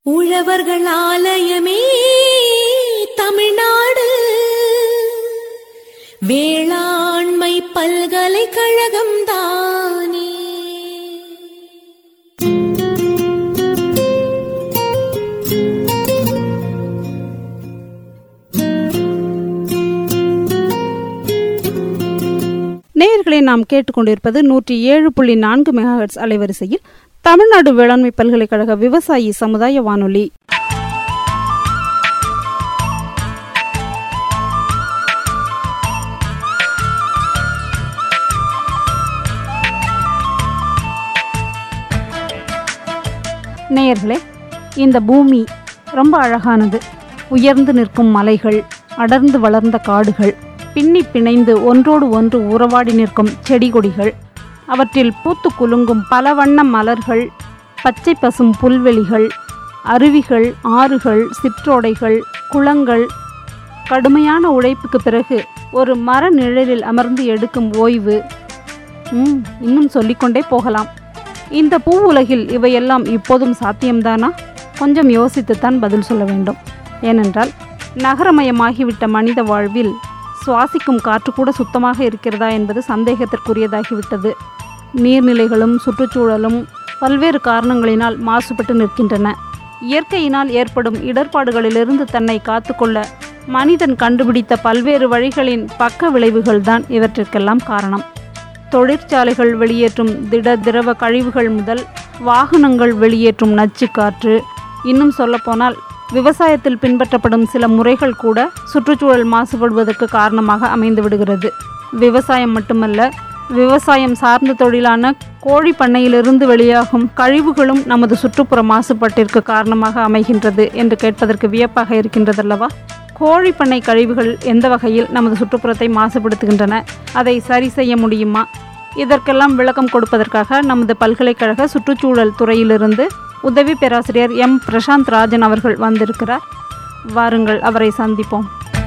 உழவர்கள் ஆலயமே தமிழ்நாடு வேளாண்மை பல்கலைக்கழகம் தானே நேயர்களை நாம் கேட்டுக்கொண்டிருப்பது நூற்றி ஏழு புள்ளி நான்கு மெகாஹெட்ஸ் அலைவரிசையில் தமிழ்நாடு வேளாண்மை பல்கலைக்கழக விவசாயி சமுதாய வானொலி நேயர்களே இந்த பூமி ரொம்ப அழகானது உயர்ந்து நிற்கும் மலைகள் அடர்ந்து வளர்ந்த காடுகள் பின்னி பிணைந்து ஒன்றோடு ஒன்று உறவாடி நிற்கும் செடி கொடிகள் அவற்றில் பூத்து குலுங்கும் பல வண்ண மலர்கள் பச்சை பசும் புல்வெளிகள் அருவிகள் ஆறுகள் சிற்றோடைகள் குளங்கள் கடுமையான உழைப்புக்கு பிறகு ஒரு மர நிழலில் அமர்ந்து எடுக்கும் ஓய்வு ம் இன்னும் சொல்லிக்கொண்டே போகலாம் இந்த பூ உலகில் இவையெல்லாம் இப்போதும் சாத்தியம்தானா கொஞ்சம் யோசித்துத்தான் பதில் சொல்ல வேண்டும் ஏனென்றால் நகரமயமாகிவிட்ட மனித வாழ்வில் சுவாசிக்கும் காற்று கூட சுத்தமாக இருக்கிறதா என்பது சந்தேகத்திற்குரியதாகிவிட்டது நீர்நிலைகளும் சுற்றுச்சூழலும் பல்வேறு காரணங்களினால் மாசுபட்டு நிற்கின்றன இயற்கையினால் ஏற்படும் இடர்பாடுகளிலிருந்து தன்னை காத்துக்கொள்ள மனிதன் கண்டுபிடித்த பல்வேறு வழிகளின் பக்க விளைவுகள்தான் இவற்றிற்கெல்லாம் காரணம் தொழிற்சாலைகள் வெளியேற்றும் திட திரவ கழிவுகள் முதல் வாகனங்கள் வெளியேற்றும் நச்சு காற்று இன்னும் சொல்லப்போனால் விவசாயத்தில் பின்பற்றப்படும் சில முறைகள் கூட சுற்றுச்சூழல் மாசுபடுவதற்கு காரணமாக அமைந்து விடுகிறது விவசாயம் மட்டுமல்ல விவசாயம் சார்ந்த தொழிலான கோழி பண்ணையிலிருந்து வெளியாகும் கழிவுகளும் நமது சுற்றுப்புற மாசுபாட்டிற்கு காரணமாக அமைகின்றது என்று கேட்பதற்கு வியப்பாக இருக்கின்றதல்லவா கோழி பண்ணை கழிவுகள் எந்த வகையில் நமது சுற்றுப்புறத்தை மாசுபடுத்துகின்றன அதை சரி செய்ய முடியுமா இதற்கெல்லாம் விளக்கம் கொடுப்பதற்காக நமது பல்கலைக்கழக சுற்றுச்சூழல் துறையிலிருந்து உதவி பேராசிரியர் எம் பிரசாந்த் ராஜன் அவர்கள் வந்திருக்கிறார் வாருங்கள் அவரை சந்திப்போம்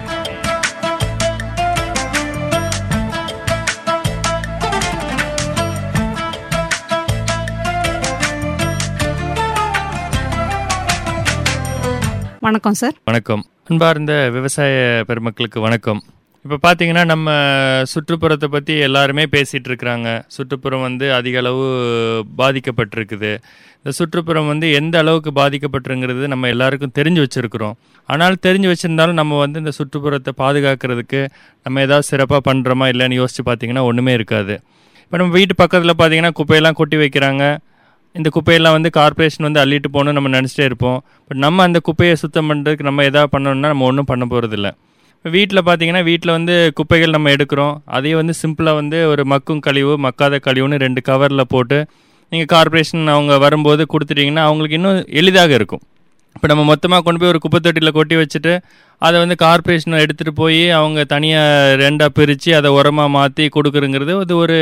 வணக்கம் சார் வணக்கம் அன்பார்ந்த விவசாய பெருமக்களுக்கு வணக்கம் இப்போ பார்த்தீங்கன்னா நம்ம சுற்றுப்புறத்தை பற்றி எல்லாருமே பேசிகிட்டு இருக்கிறாங்க சுற்றுப்புறம் வந்து அதிக அளவு பாதிக்கப்பட்டிருக்குது இந்த சுற்றுப்புறம் வந்து எந்த அளவுக்கு பாதிக்கப்பட்டிருங்கிறது நம்ம எல்லாருக்கும் தெரிஞ்சு வச்சுருக்கிறோம் ஆனால் தெரிஞ்சு வச்சுருந்தாலும் நம்ம வந்து இந்த சுற்றுப்புறத்தை பாதுகாக்கிறதுக்கு நம்ம ஏதாவது சிறப்பாக பண்ணுறோமா இல்லைன்னு யோசித்து பார்த்தீங்கன்னா ஒன்றுமே இருக்காது இப்போ நம்ம வீட்டு பக்கத்தில் பார்த்தீங்கன்னா குப்பையெல்லாம் கொட்டி வைக்கிறாங்க இந்த குப்பையெல்லாம் வந்து கார்ப்பரேஷன் வந்து அள்ளிட்டு போகணும்னு நம்ம நினச்சிட்டே இருப்போம் பட் நம்ம அந்த குப்பையை சுத்தம் பண்ணுறதுக்கு நம்ம எதாவது பண்ணணும்னா நம்ம ஒன்றும் பண்ண போகிறதில்ல இப்போ வீட்டில் பார்த்தீங்கன்னா வீட்டில் வந்து குப்பைகள் நம்ம எடுக்கிறோம் அதையே வந்து சிம்பிளாக வந்து ஒரு மக்கும் கழிவு மக்காத கழிவுன்னு ரெண்டு கவரில் போட்டு நீங்கள் கார்ப்பரேஷன் அவங்க வரும்போது கொடுத்துட்டீங்கன்னா அவங்களுக்கு இன்னும் எளிதாக இருக்கும் இப்போ நம்ம மொத்தமாக கொண்டு போய் ஒரு குப்பை தொட்டியில் கொட்டி வச்சுட்டு அதை வந்து கார்ப்பரேஷன் எடுத்துகிட்டு போய் அவங்க தனியாக ரெண்டாக பிரித்து அதை உரமாக மாற்றி கொடுக்குறங்கிறது அது ஒரு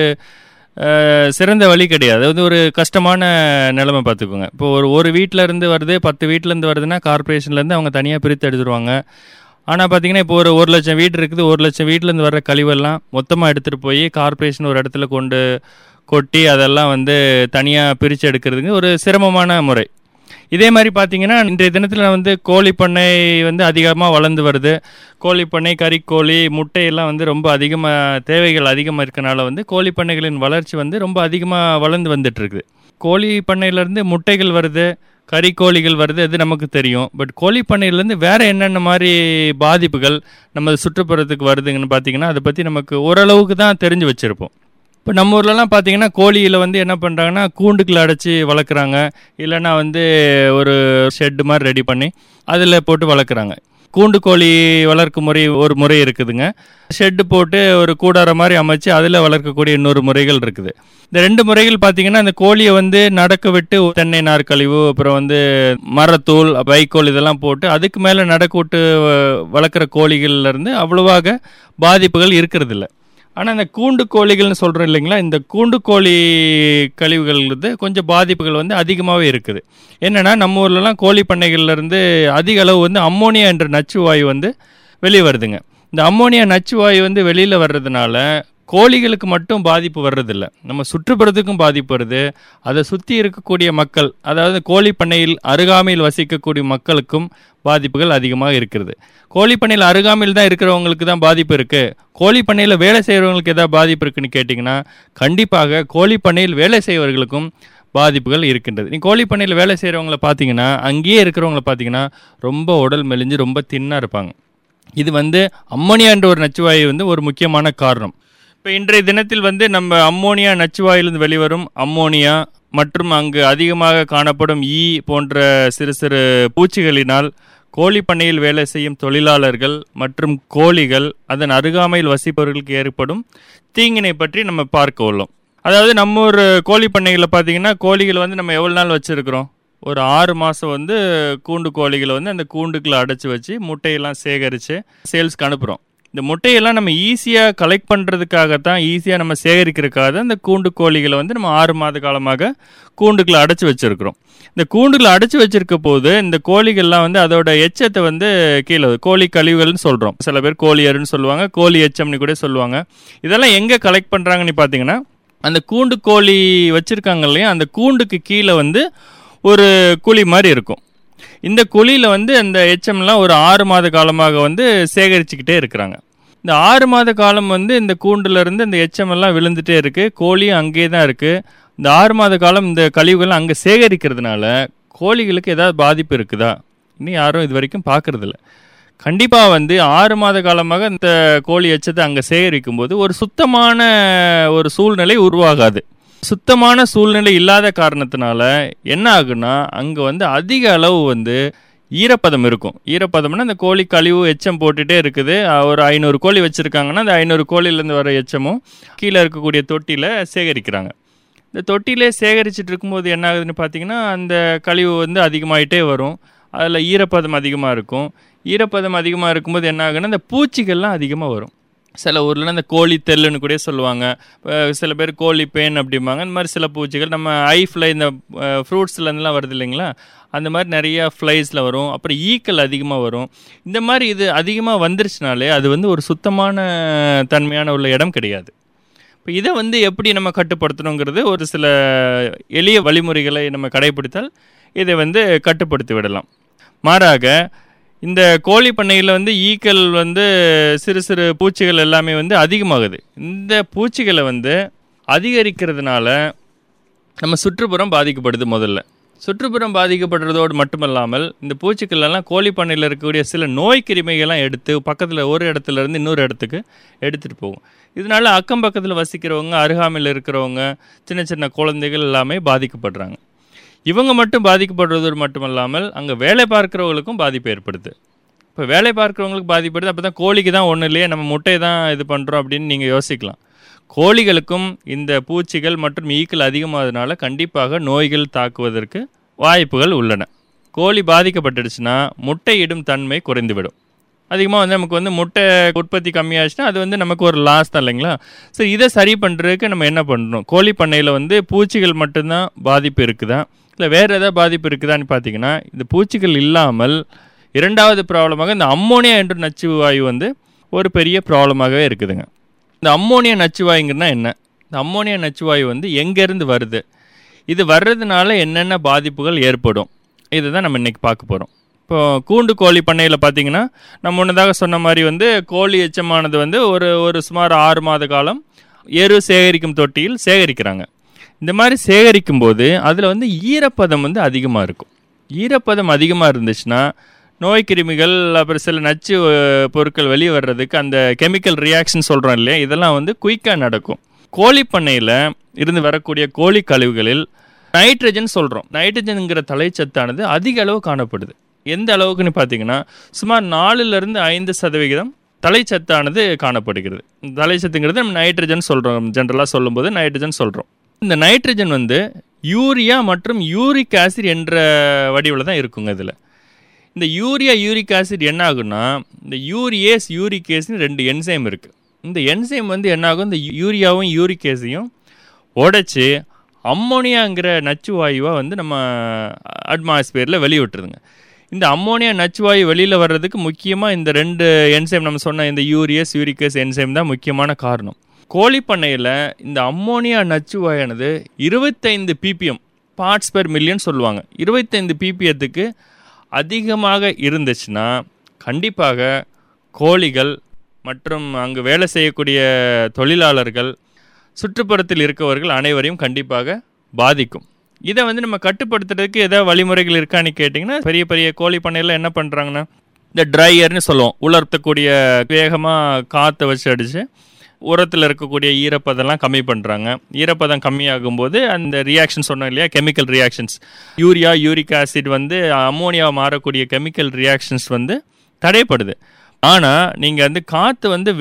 அஹ், சிறந்த வழி கிடையாது அது ஒரு கஷ்டமான நிலைமை பார்த்துக்கோங்க இப்போ ஒரு ஒரு வீட்டில் இருந்து வருது பத்து வீட்டில் இருந்து வருதுன்னா கார்ப்பரேஷன்லேருந்து அவங்க தனியாக பிரித்து எடுத்துருவாங்க ஆனால் பார்த்தீங்கன்னா இப்போ ஒரு ஒரு லட்சம் வீடு இருக்குது ஒரு லட்சம் வீட்டிலேருந்து வர்ற கழிவெல்லாம் மொத்தமாக எடுத்துகிட்டு போய் கார்ப்பரேஷன் ஒரு இடத்துல கொண்டு கொட்டி அதெல்லாம் வந்து தனியாக பிரித்து எடுக்கிறதுக்கு ஒரு சிரமமான முறை இதே மாதிரி பார்த்தீங்கன்னா இன்றைய தினத்தில் வந்து கோழி பண்ணை வந்து அதிகமாக வளர்ந்து வருது கோழி பண்ணை கறிக்கோழி முட்டையெல்லாம் வந்து ரொம்ப அதிகமாக தேவைகள் அதிகமாக இருக்கனால வந்து கோழி பண்ணைகளின் வளர்ச்சி வந்து ரொம்ப அதிகமாக வளர்ந்து வந்துட்டு இருக்குது கோழி பண்ணையிலேருந்து முட்டைகள் வருது கறிக்கோழிகள் வருது அது நமக்கு தெரியும் பட் கோழி பண்ணையிலேருந்து வேறு என்னென்ன மாதிரி பாதிப்புகள் நம்ம சுற்றுப்புறத்துக்கு வருதுங்கன்னு பார்த்தீங்கன்னா அதை பற்றி நமக்கு ஓரளவுக்கு தான் தெரிஞ்சு வச்சுருப்போம் இப்போ நம்ம ஊர்லலாம் பார்த்தீங்கன்னா கோழியில் வந்து என்ன பண்ணுறாங்கன்னா கூண்டுக்குள்ள அடைச்சி வளர்க்குறாங்க இல்லைன்னா வந்து ஒரு ஷெட்டு மாதிரி ரெடி பண்ணி அதில் போட்டு வளர்க்குறாங்க கூண்டு கோழி வளர்க்கும் முறை ஒரு முறை இருக்குதுங்க ஷெட்டு போட்டு ஒரு கூடார மாதிரி அமைச்சு அதில் வளர்க்கக்கூடிய இன்னொரு முறைகள் இருக்குது இந்த ரெண்டு முறைகள் பார்த்தீங்கன்னா அந்த கோழியை வந்து நடக்க விட்டு தென்னை நார் கழிவு அப்புறம் வந்து மரத்தூள் வைக்கோல் இதெல்லாம் போட்டு அதுக்கு மேலே நடக்க விட்டு வ- வளர்க்குற கோழிகள்ல இருந்து அவ்வளவாக பாதிப்புகள் இருக்கிறதில்ல ஆனால் இந்த கூண்டு கோழிகள்னு சொல்கிறோம் இல்லைங்களா இந்த கூண்டு கோழி கழிவுகள் வந்து கொஞ்சம் பாதிப்புகள் வந்து அதிகமாகவே இருக்குது என்னென்னா நம்ம ஊர்லலாம் கோழி பண்ணைகள்ல இருந்து அதிக அளவு வந்து அம்மோனியா என்ற நச்சு வாயு வந்து வெளியே வருதுங்க இந்த அம்மோனியா நச்சு வாயு வந்து வெளியில் வர்றதுனால கோழிகளுக்கு மட்டும் பாதிப்பு வர்றதில்ல நம்ம சுற்றுப்புறத்துக்கும் பாதிப்பு வருது அதை சுற்றி இருக்கக்கூடிய மக்கள் அதாவது கோழி பண்ணையில் அருகாமையில் வசிக்கக்கூடிய மக்களுக்கும் பாதிப்புகள் அதிகமாக இருக்கிறது கோழி பண்ணையில் அருகாமையில் தான் இருக்கிறவங்களுக்கு தான் பாதிப்பு இருக்குது கோழி பண்ணையில் வேலை செய்கிறவங்களுக்கு ஏதாவது பாதிப்பு இருக்குன்னு கேட்டிங்கன்னா கண்டிப்பாக கோழி பண்ணையில் வேலை செய்வர்களுக்கும் பாதிப்புகள் இருக்கின்றது நீ கோழி பண்ணையில் வேலை செய்கிறவங்கள பார்த்தீங்கன்னா அங்கேயே இருக்கிறவங்கள பார்த்தீங்கன்னா ரொம்ப உடல் மெலிஞ்சு ரொம்ப தின்னாக இருப்பாங்க இது வந்து அம்மோனியா என்ற ஒரு நச்சுவாயு வந்து ஒரு முக்கியமான காரணம் இப்போ இன்றைய தினத்தில் வந்து நம்ம அம்மோனியா நச்சுவாயிலிருந்து வெளிவரும் அம்மோனியா மற்றும் அங்கு அதிகமாக காணப்படும் ஈ போன்ற சிறு சிறு பூச்சிகளினால் கோழி பண்ணையில் வேலை செய்யும் தொழிலாளர்கள் மற்றும் கோழிகள் அதன் அருகாமையில் வசிப்பவர்களுக்கு ஏற்படும் தீங்கினை பற்றி நம்ம பார்க்க உள்ளோம் அதாவது நம்ம ஒரு கோழி பண்ணைகளில் பார்த்தீங்கன்னா கோழிகள் வந்து நம்ம எவ்வளோ நாள் வச்சுருக்கிறோம் ஒரு ஆறு மாதம் வந்து கூண்டு கோழிகளை வந்து அந்த கூண்டுக்குள்ளே அடைச்சி வச்சு முட்டையெல்லாம் சேகரித்து சேல்ஸ்க்கு அனுப்புகிறோம் இந்த முட்டையெல்லாம் நம்ம ஈஸியாக கலெக்ட் பண்ணுறதுக்காகத்தான் ஈஸியாக நம்ம சேகரிக்கிறதுக்காக தான் இந்த கூண்டு கோழிகளை வந்து நம்ம ஆறு மாத காலமாக கூண்டுக்குள்ளே அடைச்சி வச்சுருக்கிறோம் இந்த கூண்டுக்குள்ள அடைச்சி வச்சிருக்க போது இந்த கோழிகள்லாம் வந்து அதோட எச்சத்தை வந்து கீழே கோழி கழிவுகள்னு சொல்கிறோம் சில பேர் கோழியர்னு சொல்லுவாங்க கோழி எச்சம்னு கூட சொல்லுவாங்க இதெல்லாம் எங்கே கலெக்ட் பண்ணுறாங்கன்னு பார்த்தீங்கன்னா அந்த கூண்டு கோழி வச்சுருக்காங்க இல்லையா அந்த கூண்டுக்கு கீழே வந்து ஒரு குழி மாதிரி இருக்கும் இந்த குழியில் வந்து அந்த எச்சம்லாம் ஒரு ஆறு மாத காலமாக வந்து சேகரிச்சுக்கிட்டே இருக்கிறாங்க இந்த ஆறு மாத காலம் வந்து இந்த கூண்டுல இருந்து இந்த எச்சமெல்லாம் விழுந்துட்டே இருக்கு கோழியும் அங்கேயே தான் இருக்கு இந்த ஆறு மாத காலம் இந்த கழிவுகள் அங்கே சேகரிக்கிறதுனால கோழிகளுக்கு ஏதாவது பாதிப்பு இருக்குதா இன்னும் யாரும் இது வரைக்கும் பார்க்கறதில்ல கண்டிப்பாக வந்து ஆறு மாத காலமாக இந்த கோழி எச்சத்தை அங்கே சேகரிக்கும் போது ஒரு சுத்தமான ஒரு சூழ்நிலை உருவாகாது சுத்தமான சூழ்நிலை இல்லாத காரணத்தினால என்ன ஆகுன்னா அங்கே வந்து அதிக அளவு வந்து ஈரப்பதம் இருக்கும் ஈரப்பதம்னா அந்த கோழி கழிவு எச்சம் போட்டுட்டே இருக்குது அஹ் ஒரு ஐநூறு கோழி வச்சுருக்காங்கன்னா அந்த ஐநூறு கோழிலேருந்து வர எச்சமும் கீழே இருக்கக்கூடிய தொட்டியில் சேகரிக்கிறாங்க இந்த தொட்டிலே சேகரிச்சுட்டு இருக்கும்போது என்ன ஆகுதுன்னு பார்த்தீங்கன்னா அந்த கழிவு வந்து அதிகமாயிட்டே வரும் அதில் ஈரப்பதம் அதிகமாக இருக்கும் ஈரப்பதம் அதிகமாக இருக்கும்போது என்ன ஆகுன்னா இந்த பூச்சிகள்லாம் அதிகமாக வரும் சில ஊரில் இந்த கோழி தெல்லுன்னு கூட சொல்லுவாங்க அஹ் சில பேர் கோழி பேன் அப்படிம்பாங்க இந்த மாதிரி சில பூச்சிகள் நம்ம ஐ ஃப்ளை இந்த ஃப்ரூட்ஸ்லேருந்துலாம் வருது இல்லைங்களா அந்த மாதிரி நிறைய ஃப்ளைஸில் வரும் அப்புறம் ஈக்கள் அதிகமாக வரும் இந்த மாதிரி இது அதிகமாக வந்துருச்சுனாலே அது வந்து ஒரு சுத்தமான தன்மையான உள்ள இடம் கிடையாது இப்போ இதை வந்து எப்படி நம்ம கட்டுப்படுத்தணுங்கிறது ஒரு சில எளிய வழிமுறைகளை நம்ம கடைபிடித்தால் இதை வந்து கட்டுப்படுத்தி விடலாம் மாறாக இந்த கோழி பண்ணையில் வந்து ஈக்கள் வந்து சிறு சிறு பூச்சிகள் எல்லாமே வந்து அதிகமாகுது இந்த பூச்சிகளை வந்து அதிகரிக்கிறதுனால நம்ம சுற்றுப்புறம் பாதிக்கப்படுது முதல்ல சுற்றுப்புறம் பாதிக்கப்படுறதோடு மட்டுமல்லாமல் இந்த பூச்சிகள் எல்லாம் கோழி பண்ணையில் இருக்கக்கூடிய சில நோய் கிருமிகள்லாம் எடுத்து பக்கத்தில் ஒரு இடத்துல இருந்து இன்னொரு இடத்துக்கு எடுத்துகிட்டு போகும் இதனால அக்கம் பக்கத்தில் வசிக்கிறவங்க அருகாமையில் இருக்கிறவங்க சின்ன சின்ன குழந்தைகள் எல்லாமே பாதிக்கப்படுறாங்க இவங்க மட்டும் பாதிக்கப்படுறது மட்டுமல்லாமல் அங்கே வேலை பார்க்குறவங்களுக்கும் பாதிப்பு ஏற்படுது இப்போ வேலை பார்க்குறவங்களுக்கு பாதிப்படுது அப்போ தான் கோழிக்கு தான் ஒன்றும் இல்லையே நம்ம முட்டையை தான் இது பண்ணுறோம் அப்படின்னு நீங்கள் யோசிக்கலாம் கோழிகளுக்கும் இந்த பூச்சிகள் மற்றும் ஈக்கள் அதிகமானதுனால கண்டிப்பாக நோய்கள் தாக்குவதற்கு வாய்ப்புகள் உள்ளன கோழி பாதிக்கப்பட்டுடுச்சுன்னா முட்டையிடும் தன்மை குறைந்துவிடும் அதிகமாக வந்து நமக்கு வந்து முட்டை உற்பத்தி கம்மியாச்சுன்னா அது வந்து நமக்கு ஒரு லாஸ் தான் இல்லைங்களா ஸோ இதை சரி பண்ணுறதுக்கு நம்ம என்ன பண்ணணும் கோழி பண்ணையில் வந்து பூச்சிகள் மட்டும்தான் பாதிப்பு இருக்குதா இல்லை வேறு ஏதாவது பாதிப்பு இருக்குதான்னு பார்த்தீங்கன்னா இந்த பூச்சிகள் இல்லாமல் இரண்டாவது ப்ராப்ளமாக இந்த அம்மோனியா என்ற நச்சு வாயு வந்து ஒரு பெரிய ப்ராப்ளமாகவே இருக்குதுங்க இந்த அம்மோனியா நச்சுவாயுங்கன்னா என்ன இந்த அம்மோனியா நச்சுவாயு வந்து எங்கேருந்து வருது இது வர்றதுனால என்னென்ன பாதிப்புகள் ஏற்படும் இதுதான் நம்ம இன்னைக்கு பார்க்க போகிறோம் இப்போ கூண்டு கோழி பண்ணையில் பார்த்தீங்கன்னா நம்ம முன்னதாக சொன்ன மாதிரி வந்து கோழி எச்சமானது வந்து ஒரு ஒரு சுமார் ஆறு மாத காலம் எரு சேகரிக்கும் தொட்டியில் சேகரிக்கிறாங்க இந்த மாதிரி சேகரிக்கும் போது அதில் வந்து ஈரப்பதம் வந்து அதிகமாக இருக்கும் ஈரப்பதம் அதிகமாக இருந்துச்சுன்னா நோய் கிருமிகள் அப்புறம் சில நச்சு அஹ், பொருட்கள் வெளியே வர்றதுக்கு அந்த கெமிக்கல் ரியாக்ஷன் சொல்கிறோம் இல்லையா இதெல்லாம் வந்து குயிக்காக நடக்கும் கோழி பண்ணையில் இருந்து வரக்கூடிய கோழி கழிவுகளில் நைட்ரஜன் சொல்கிறோம் நைட்ரஜனுங்கிற தலைச்சத்தானது அதிக அளவு காணப்படுது எந்த அளவுக்குன்னு பார்த்தீங்கன்னா சுமார் நாலுலேருந்து ஐந்து சதவிகிதம் தலைச்சத்தானது காணப்படுகிறது இந்த தலைச்சத்துங்கிறது நம்ம நைட்ரஜன் சொல்கிறோம் ஜென்ரலாக சொல்லும்போது நைட்ரஜன் சொல்கிறோம் இந்த நைட்ரஜன் வந்து யூரியா மற்றும் யூரிக் ஆசிட் என்ற வடிவில் தான் இருக்குங்க இதில் இந்த யூரியா யூரிக் ஆசிட் என்ன ஆகும்னா இந்த யூரியேஸ் யூரிக் ஏஸ்னு ரெண்டு என்சைம் இருக்குது இந்த என்சைம் வந்து என்ன ஆகும் இந்த யூரியாவும் யூரிக் ஏஸையும் உடைச்சி அம்மோனியாங்கிற நச்சு வாயுவை வந்து நம்ம அட்மாஸ்பியரில் வெளியிட்டுருதுங்க இந்த அம்மோனியா நச்சு வாயு வெளியில் வர்றதுக்கு முக்கியமாக இந்த ரெண்டு என்சைம் நம்ம சொன்ன இந்த யூரியஸ் யூரிக்கஸ் என்சைம் தான் முக்கியமான காரணம் கோழி பண்ணையில் இந்த அம்மோனியா நச்சுவாயானது இருபத்தைந்து பிபிஎம் பார்ட்ஸ் பெர் மில்லியன் சொல்லுவாங்க இருபத்தைந்து பிபிஎத்துக்கு அதிகமாக இருந்துச்சுன்னா கண்டிப்பாக கோழிகள் மற்றும் அங்கு வேலை செய்யக்கூடிய தொழிலாளர்கள் சுற்றுப்புறத்தில் இருக்கவர்கள் அனைவரையும் கண்டிப்பாக பாதிக்கும் இதை வந்து நம்ம கட்டுப்படுத்துறதுக்கு ஏதாவது வழிமுறைகள் இருக்கான்னு கேட்டிங்கன்னா பெரிய பெரிய கோழி பண்ணையில் என்ன பண்ணுறாங்கன்னா இந்த ட்ரையர்னு சொல்லுவோம் உலர்த்தக்கூடிய வேகமாக காற்றை வச்சு அடித்து உரத்தில் இருக்கக்கூடிய ஈரப்பதெல்லாம் கம்மி பண்ணுறாங்க ஈரப்பதம் கம்மியாகும்போது அந்த ரியாக்ஷன் சொன்னோம் இல்லையா chemical reactions urea uric acid வந்து அம்மோனியா மாறக்கூடிய கெமிக்கல் ரியாக்ஷன்ஸ் வந்து தடைப்படுது ஆனால் நீங்கள் வந்து காற்று வந்து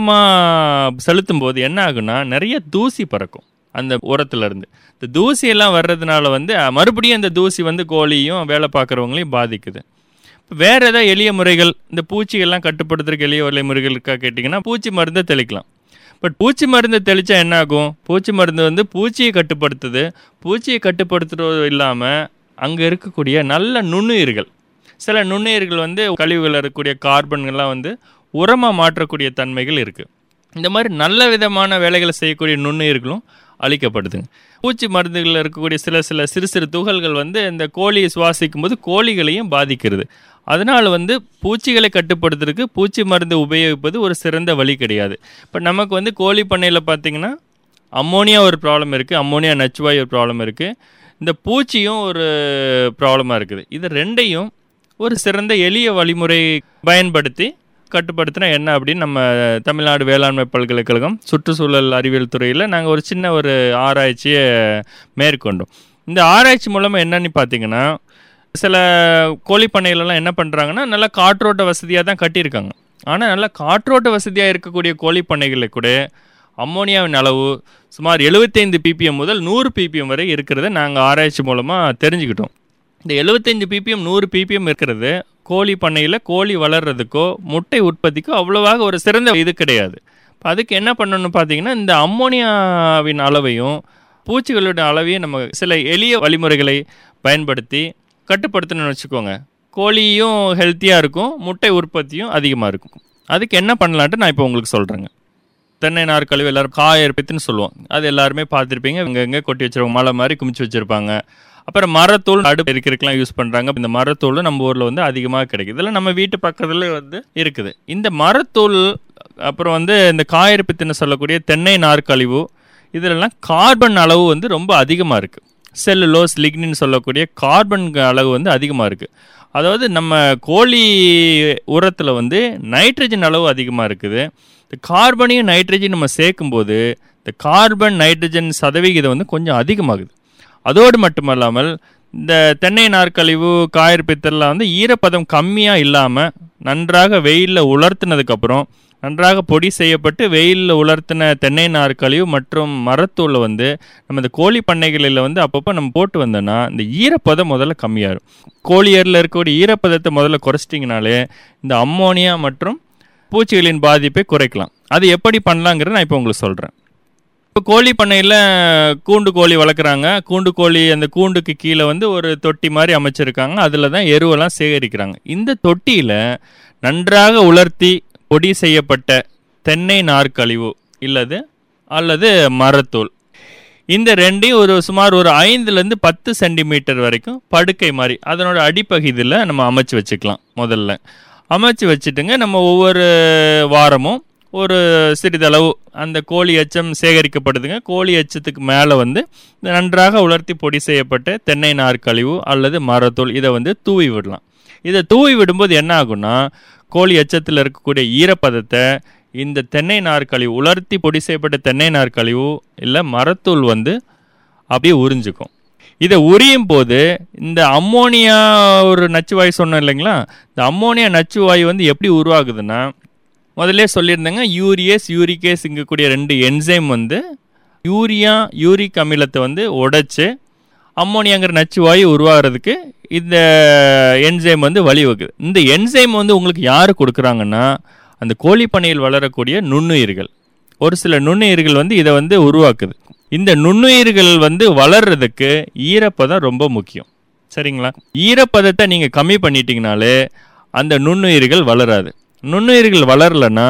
வேகமாக செலுத்தும் போது என்ன ஆகுன்னா நிறைய தூசி பறக்கும் அந்த உரத்துல இருந்து இந்த தூசியெல்லாம் வர்றதுனால வந்து அஹ், மறுபடியும் அந்த தூசி வந்து கோழியும் வேலை பார்க்குறவங்களையும் பாதிக்குது இப்போ வேறு ஏதாவது எளிய முறைகள் இந்த பூச்சிகள்லாம் கட்டுப்படுத்துறதுக்கு எளிய வழிமுறைகள் இருக்கா கேட்டிங்கன்னா பூச்சி மருந்தை தெளிக்கலாம் பட் பூச்சி மருந்து தெளித்தா என்ன ஆகும் பூச்சி மருந்து வந்து பூச்சியை கட்டுப்படுத்துது பூச்சியை கட்டுப்படுத்துறது இல்லாமல் அங்கே இருக்கக்கூடிய நல்ல நுண்ணுயிர்கள் சில நுண்ணுயிர்கள் வந்து கழிவுகள் இருக்கக்கூடிய கார்பன்கள்லாம் வந்து உரமாக மாற்றக்கூடிய தன்மைகள் இருக்குது இந்த மாதிரி நல்ல விதமான வேலைகளை செய்யக்கூடிய நுண்ணுயிர்களும் அழிக்கப்படுதுங்க பூச்சி மருந்துகளில் இருக்கக்கூடிய சில சில சிறு சிறு துகள்கள் வந்து இந்த கோழியை சுவாசிக்கும் போது கோழிகளையும் பாதிக்கிறது அதனால் வந்து பூச்சிகளை கட்டுப்படுத்துறதுக்கு பூச்சி மருந்து உபயோகிப்பது ஒரு சிறந்த வழி கிடையாது இப்போ நமக்கு வந்து கோழி பண்ணையில் பார்த்தீங்கன்னா அம்மோனியா ஒரு ப்ராப்ளம் இருக்குது அம்மோனியா நச்சுவாய் ஒரு ப்ராப்ளம் இருக்குது இந்த பூச்சியும் ஒரு ப்ராப்ளமாக இருக்குது இது ரெண்டையும் ஒரு சிறந்த எளிய வழிமுறை பயன்படுத்தி கட்டுப்படுத்தினா என்ன அப்படின்னு நம்ம தமிழ்நாடு வேளாண்மை பல்கலைக்கழகம் சுற்றுச்சூழல் அறிவியல் துறையில் நாங்கள் ஒரு சின்ன ஒரு ஆராய்ச்சியை மேற்கொண்டோம் இந்த ஆராய்ச்சி மூலமாக என்னன்னு பார்த்தீங்கன்னா சில கோழி பண்ணையிலலாம் என்ன பண்ணுறாங்கன்னா நல்லா காற்றோட்ட வசதியாக தான் கட்டியிருக்காங்க ஆனால் நல்லா காற்றோட்ட வசதியாக இருக்கக்கூடிய கோழி பண்ணைகளில் கூட அம்மோனியாவின் அளவு சுமார் 75 பிபிஎம் முதல் நூறு பிபிஎம் வரை இருக்கிறத நாங்கள் ஆராய்ச்சி மூலமாக தெரிஞ்சுக்கிட்டோம் இந்த 75 பிபிஎம் நூறு பிபிஎம் இருக்கிறது கோழி பண்ணையில் கோழி வளர்றதுக்கோ முட்டை உற்பத்திக்கோ அவ்வளவாக ஒரு சிறந்த இது கிடையாது இப்போ அதுக்கு என்ன பண்ணணும்னு பார்த்தீங்கன்னா இந்த அம்மோனியாவின் அளவையும் பூச்சிகளோட அளவையும் நம்ம சில எளிய வழிமுறைகளை பயன்படுத்தி கட்டுப்படுத்தணும்னு வச்சுக்கோங்க கோழியும் ஹெல்த்தியாக இருக்கும் முட்டை உற்பத்தியும் அதிகமாக இருக்கும் அதுக்கு என்ன பண்ணலான்ட்டு நான் இப்போ உங்களுக்கு சொல்கிறேங்க தென்னை நார் கழிவு எல்லாரும் காயற்பித்துன்னு சொல்லுவோம் அது எல்லாருமே பார்த்துருப்பீங்க இங்கே எங்கே கொட்டி வச்சிருவாங்க மலை மாதிரி குமிச்சு வச்சுருப்பாங்க அப்புறம் மரத்தூள் அடுப்பு எரிக்கிறதுக்கெலாம் யூஸ் பண்ணுறாங்க இந்த மரத்தூள் நம்ம ஊரில் வந்து அதிகமாக கிடைக்குது இதெல்லாம் நம்ம வீட்டு பக்கத்தில் வந்து இருக்குது இந்த மரத்தூள் அப்புறம் வந்து இந்த காயற்பித்துன்னு சொல்லக்கூடிய தென்னை நார் கழிவு இதிலெல்லாம் கார்பன் அளவு வந்து ரொம்ப அதிகமாக இருக்குது செல்லுலோஸ் லிக்னின்னு சொல்லக்கூடிய கார்பன் அளவு வந்து அதிகமாக இருக்குது அதாவது நம்ம கோழி உரத்தில் வந்து நைட்ரஜன் அளவு அதிகமாக இருக்குது இந்த கார்பனையும் நைட்ரஜன் நம்ம சேர்க்கும்போது இந்த கார்பன் நைட்ரஜன் சதவிகிதம் வந்து கொஞ்சம் அதிகமாகுது அதோடு மட்டுமல்லாமல் இந்த தென்னை நார்க்கழிவு காயர் பித்தல்லாம் வந்து ஈரப்பதம் கம்மியாக இல்லாமல் நன்றாக வெயிலில் உலர்த்தினதுக்கப்புறம் நன்றாக பொடி செய்யப்பட்டு வெயிலில் உலர்த்தின தென்னை நார்க்கழிவு மற்றும் மரத்தூளை வந்து நம்ம இந்த கோழி பண்ணைகளில் வந்து அப்பப்போ நம்ம போட்டு வந்தோம்னா இந்த ஈரப்பதம் முதல்ல கம்மியாகும் கோழியரில் இருக்கக்கூடிய ஈரப்பதத்தை முதல்ல குறைச்சிட்டிங்கனாலே இந்த அம்மோனியா மற்றும் பூச்சிகளின் பாதிப்பை குறைக்கலாம் அது எப்படி பண்ணலாங்கிறத நான் இப்போ உங்களுக்கு சொல்கிறேன் இப்போ கோழி பண்ணையில் கூண்டு கோழி வளர்க்குறாங்க கூண்டு கோழி அந்த கூண்டுக்கு கீழே வந்து ஒரு தொட்டி மாதிரி அமைச்சிருக்காங்க அதில் தான் எருவெல்லாம் சேகரிக்கிறாங்க இந்த தொட்டியில் நன்றாக உலர்த்தி பொடி செய்யப்பட்ட தென்னை நார்க்கழிவு இல்லது அல்லது மரத்தூள் இந்த ரெண்டையும் ஒரு சுமார் ஒரு ஐந்துலேருந்து பத்து சென்டிமீட்டர் வரைக்கும் படுக்கை மாதிரி அதனோட அடிப்பகுதியில் நம்ம அமைச்சு வச்சுக்கலாம் முதல்ல அமைச்சு வச்சுட்டுங்க நம்ம ஒவ்வொரு வாரமும் ஒரு சிறிதளவு அந்த கோழி எச்சம் சேகரிக்கப்படுதுங்க கோழி எச்சத்துக்கு மேலே வந்து நன்றாக உலர்த்தி பொடி செய்யப்பட்ட தென்னை நார் கழிவு அல்லது மரத்தூள் இதை வந்து தூவி விடலாம் இதை தூவி விடும்போது என்ன ஆகும்னா கோழி எச்சத்தில் இருக்கக்கூடிய ஈரப்பதத்தை இந்த தென்னை நார் கழிவு உலர்த்தி பொடி செய்யப்பட்ட தென்னை நார் கழிவு இல்லை மரத்தூள் வந்து அப்படியே உறிஞ்சிக்கும் இதை உரியும் போது இந்த அம்மோனியா ஒரு நச்சுவாயு சொன்னோம் இல்லைங்களா இந்த அம்மோனியா நச்சுவாயு வந்து எப்படி உருவாகுதுன்னா முதல்ல சொல்லியிருந்தேங்க யூரியஸ் யூரிகேஸ் இங்கக்கூடிய ரெண்டு என்சைம் வந்து யூரியா யூரிக் அமிலத்தை வந்து உடைச்சு அம்மோனியாங்கிற நச்சுவாயு உருவாகிறதுக்கு இந்த என்சைம் வந்து வழிவகுக்குது இந்த என்சைம் வந்து உங்களுக்கு யார் கொடுக்குறாங்கன்னா அந்த கோழி பண்ணையில் வளரக்கூடிய நுண்ணுயிர்கள் ஒரு சில நுண்ணுயிர்கள் வந்து இதை வந்து உருவாக்குது இந்த நுண்ணுயிர்கள் வந்து வளர்றதுக்கு ஈரப்பதம் ரொம்ப முக்கியம் சரிங்களா ஈரப்பதத்தை நீங்கள் கம்மி பண்ணிட்டீங்கனாலே அந்த நுண்ணுயிர்கள் வளராது நுண்ணுயிர்கள் வளரலன்னா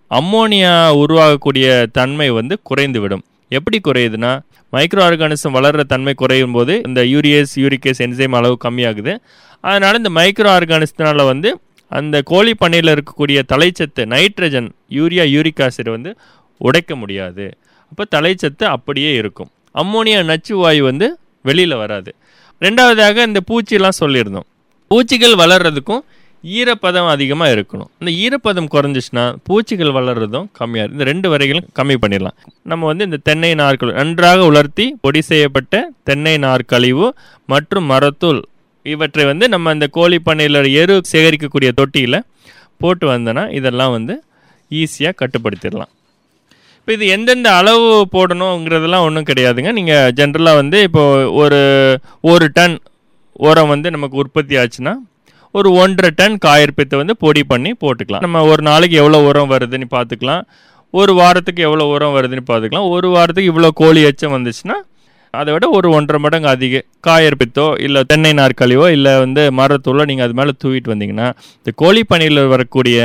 அம்மோனியா உருவாகக்கூடிய தன்மை வந்து குறைந்துவிடும் எப்படி குறையுதுன்னா மைக்ரோ ஆர்கானிசம் வளர்கிற தன்மை குறையும் போது இந்த யூரியஸ் யூரிகேஸ் என்சைம் அளவு கம்மியாகுது அதனால் இந்த மைக்ரோ ஆர்கானிசத்தினால வந்து அந்த கோழி பண்ணையில் இருக்கக்கூடிய தலைச்சத்து நைட்ரஜன் யூரியா யூரிக் ஆசிட் வந்து உடைக்க முடியாது அப்போ தலைச்சத்து அப்படியே இருக்கும் அம்மோனியா நச்சு வாயு வந்து வெளியில் வராது ரெண்டாவதாக இந்த பூச்சிலாம் சொல்லியிருந்தோம் பூச்சிகள் வளர்றதுக்கும் ஈரப்பதம் அதிகமாக இருக்கணும் இந்த ஈரப்பதம் குறைஞ்சிச்சுன்னா பூச்சிகள் வளர்றதும் கம்மியாக இந்த ரெண்டு வரைகளும் கம்மி பண்ணிடலாம் நம்ம வந்து இந்த தென்னை நார்கள் நன்றாக உலர்த்தி பொடி செய்யப்பட்ட தென்னை நார் கழிவு மற்றும் மரத்தூள் இவற்றை வந்து நம்ம இந்த கோழி பண்ணையில் எரு சேகரிக்கக்கூடிய தொட்டியில் போட்டு வந்தோன்னா இதெல்லாம் வந்து ஈஸியாக கட்டுப்படுத்திடலாம் இப்போ இது எந்தெந்த அளவு போடணுங்கிறதெல்லாம் ஒன்றும் கிடையாதுங்க நீங்கள் ஜென்ரலாக வந்து இப்போ ஒரு ஒரு டன் உரம் வந்து நமக்கு உற்பத்தி ஆச்சுன்னா ஒரு ஒன்றரை டன் காயற்பித்தை வந்து பொடி பண்ணி போட்டுக்கலாம் நம்ம ஒரு நாளைக்கு எவ்வளோ உரம் வருதுன்னு பார்த்துக்கலாம் ஒரு வாரத்துக்கு எவ்வளோ உரம் வருதுன்னு பார்த்துக்கலாம் ஒரு வாரத்துக்கு இவ்வளோ கோழி எச்சம் வந்துச்சுன்னா அதை விட ஒரு ஒன்றரை மடங்கு அதிக காயற்பித்தோ இல்லை தென்னை நாற்கழிவோ இல்லை வந்து மரத்தூளோ நீங்கள் அது மேலே தூவிட்டு வந்தீங்கன்னா இந்த கோழி பணியில் வரக்கூடிய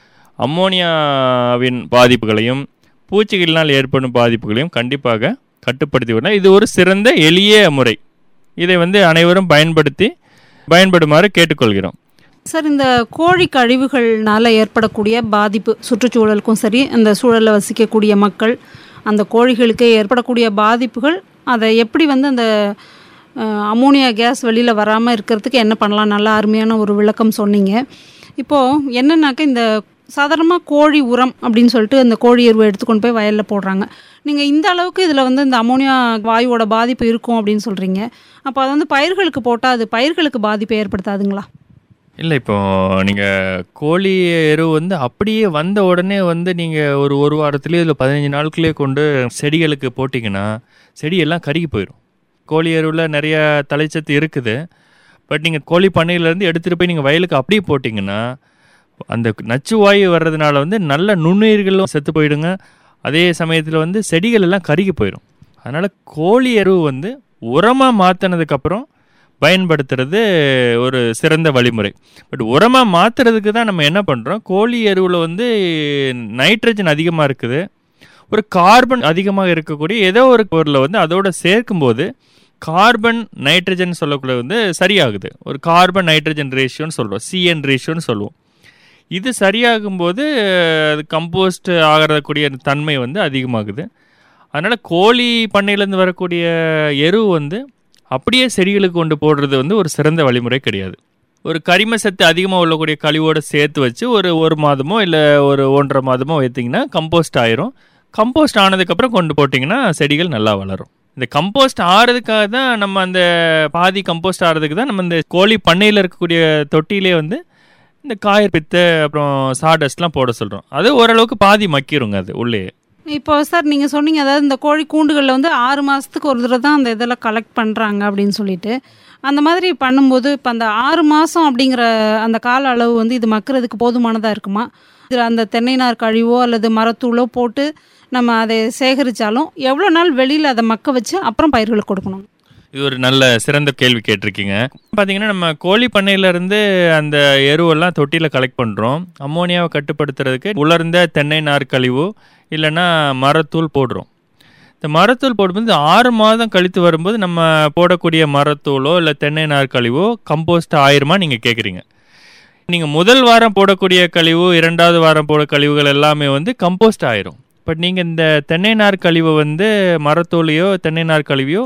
அம்மோனியாவின் பாதிப்புகளையும் பூச்சிகளினால் ஏற்படும் பாதிப்புகளையும் கண்டிப்பாக கட்டுப்படுத்தி வரலாம் இது ஒரு சிறந்த எளிய முறை இதை வந்து அனைவரும் பயன்படுத்தி பயன்படுமாறு கேட்டுக்கொள்கிறோம் சார் இந்த கோழி கழிவுகள்னால ஏற்படக்கூடிய பாதிப்பு சுற்றுச்சூழலுக்கும் சரி அந்த சூழலில் வசிக்கக்கூடிய மக்கள் அந்த கோழிகளுக்கு ஏற்படக்கூடிய பாதிப்புகள் அதை எப்படி வந்து அந்த அஹ், அமோனியா கேஸ் வெளியில் வராமல் இருக்கிறதுக்கு என்ன பண்ணலாம் நல்லா அருமையான ஒரு விளக்கம் சொன்னீங்க இப்போது என்னன்னாக்கா இந்த சாதாரணமாக கோழி உரம் அப்படின்னு சொல்லிட்டு அந்த கோழி எருவை எடுத்துக்கொண்டு போய் வயலில் போடுறாங்க நீங்கள் இந்த அளவுக்கு இதில் வந்து இந்த அமோனியா வாயுவோட பாதிப்பு இருக்கும் அப்படின்னு சொல்கிறீங்க அப்போ அது வந்து பயிர்களுக்கு போட்டால் அது பயிர்களுக்கு பாதிப்பை ஏற்படுத்தாதுங்களா இல்லை இப்போ நீங்கள் கோழி எரு வந்து அப்படியே வந்த உடனே வந்து நீங்கள் ஒரு ஒரு வாரத்துலேயே இல்லை பதினஞ்சு நாளுக்குள்ளேயே கொண்டு செடிகளுக்கு போட்டிங்கன்னா செடியெல்லாம் கருகி போயிடும் கோழி எருவில் நிறைய தலைச்சத்து இருக்குது பட் நீங்கள் கோழி பண்ணையிலேருந்து எடுத்துகிட்டு போய் நீங்கள் வயலுக்கு அப்படியே போட்டிங்கன்னா அந்த நச்சு வாயு வர்றதுனால வந்து நல்ல நுண்ணுயிர்களும் செத்து போயிடுங்க அதே சமயத்தில் வந்து செடிகள் எல்லாம் கருகி போயிடும் அதனால் கோழி எரு வந்து உரமாக மாற்றினதுக்கப்புறம் பயன்படுத்துறது ஒரு சிறந்த வழிமுறை பட் உரமாக மாற்றுறதுக்கு தான் நம்ம என்ன பண்ணுறோம் கோழி எருவில் வந்து நைட்ரஜன் அதிகமாக இருக்குது ஒரு கார்பன் அதிகமாக இருக்கக்கூடிய ஏதோ ஒரு பொருளை வந்து அதோட சேர்க்கும்போது கார்பன் நைட்ரஜன் சொல்லக்கூடிய வந்து சரியாகுது ஒரு கார்பன் நைட்ரஜன் ரேஷியோன்னு சொல்கிறோம் சிஎன் ரேஷியோன்னு சொல்லுவோம் இது சரியாகும்போது அது கம்போஸ்ட் ஆகிறக்கூடிய தன்மை வந்து அதிகமாகுது அதனால் கோழி பண்ணையிலேருந்து வரக்கூடிய எரு வந்து அப்படியே செடிகளுக்கு கொண்டு போடுறது வந்து ஒரு சிறந்த வழிமுறை கிடையாது ஒரு கரிம சத்து அதிகமாக உள்ளக்கூடிய கழிவோடு சேர்த்து வச்சு ஒரு ஒரு மாதமோ இல்லை ஒரு ஒன்றரை மாதமோ வைத்திங்கன்னா கம்போஸ்ட் ஆயிரும் கம்போஸ்ட் ஆனதுக்கப்புறம் கொண்டு போட்டிங்கன்னா செடிகள் நல்லா வளரும் இந்த கம்போஸ்ட் ஆறதுக்காக தான் நம்ம அந்த பாதி கம்போஸ்ட் ஆகிறதுக்கு தான் நம்ம இந்த கோழி பண்ணையில் இருக்கக்கூடிய தொட்டியிலே வந்து இந்த காயர் பித்தை அப்புறம் சாடஸ்ட்லாம் போட சொல்கிறோம் அது ஓரளவுக்கு பாதி மக்கிருங்க அது உள்ளே இப்போ சார் நீங்கள் சொன்னீங்க அதாவது இந்த கோழி கூண்டுகளில் வந்து ஆறு மாதத்துக்கு ஒரு தடவை தான் அந்த இதெல்லாம் கலெக்ட் பண்ணுறாங்க அப்படின்னு சொல்லிட்டு அந்த மாதிரி பண்ணும்போது இப்போ அந்த ஆறு மாதம் அப்படிங்கிற அந்த கால அளவு வந்து இது மக்கிறதுக்கு போதுமானதாக இருக்குமா இதில் அந்த தென்னை நார் கழிவோ அல்லது மரத்தூளோ போட்டு நம்ம அதை சேகரித்தாலும் எவ்வளோ நாள் வெளியில் அதை மக்க வச்சு அப்புறம் பயிர்களுக்கு கொடுக்கணும் இது ஒரு நல்ல சிறந்த கேள்வி கேட்டிருக்கீங்க பார்த்தீங்கன்னா நம்ம கோழி பண்ணையிலேருந்து அந்த எருவெல்லாம் தொட்டியில் கலெக்ட் பண்ணுறோம் அம்மோனியாவை கட்டுப்படுத்துறதுக்கு உலர்ந்த தென்னை நார் கழிவு இல்லைன்னா மரத்தூள் போடுறோம் இந்த மரத்தூள் போடும்போது ஆறு மாதம் கழித்து வரும்போது நம்ம போடக்கூடிய மரத்தூளோ இல்லை தென்னை நார் கழிவோ கம்போஸ்ட் ஆயிருமா நீங்கள் கேட்குறீங்க நீங்கள் முதல் வாரம் போடக்கூடிய கழிவு இரண்டாவது வாரம் போட கழிவுகள் எல்லாமே வந்து கம்போஸ்ட் ஆயிரும் பட் நீங்கள் இந்த தென்னை நார் கழிவை வந்து மரத்தூளையோ தென்னை நார் கழிவையோ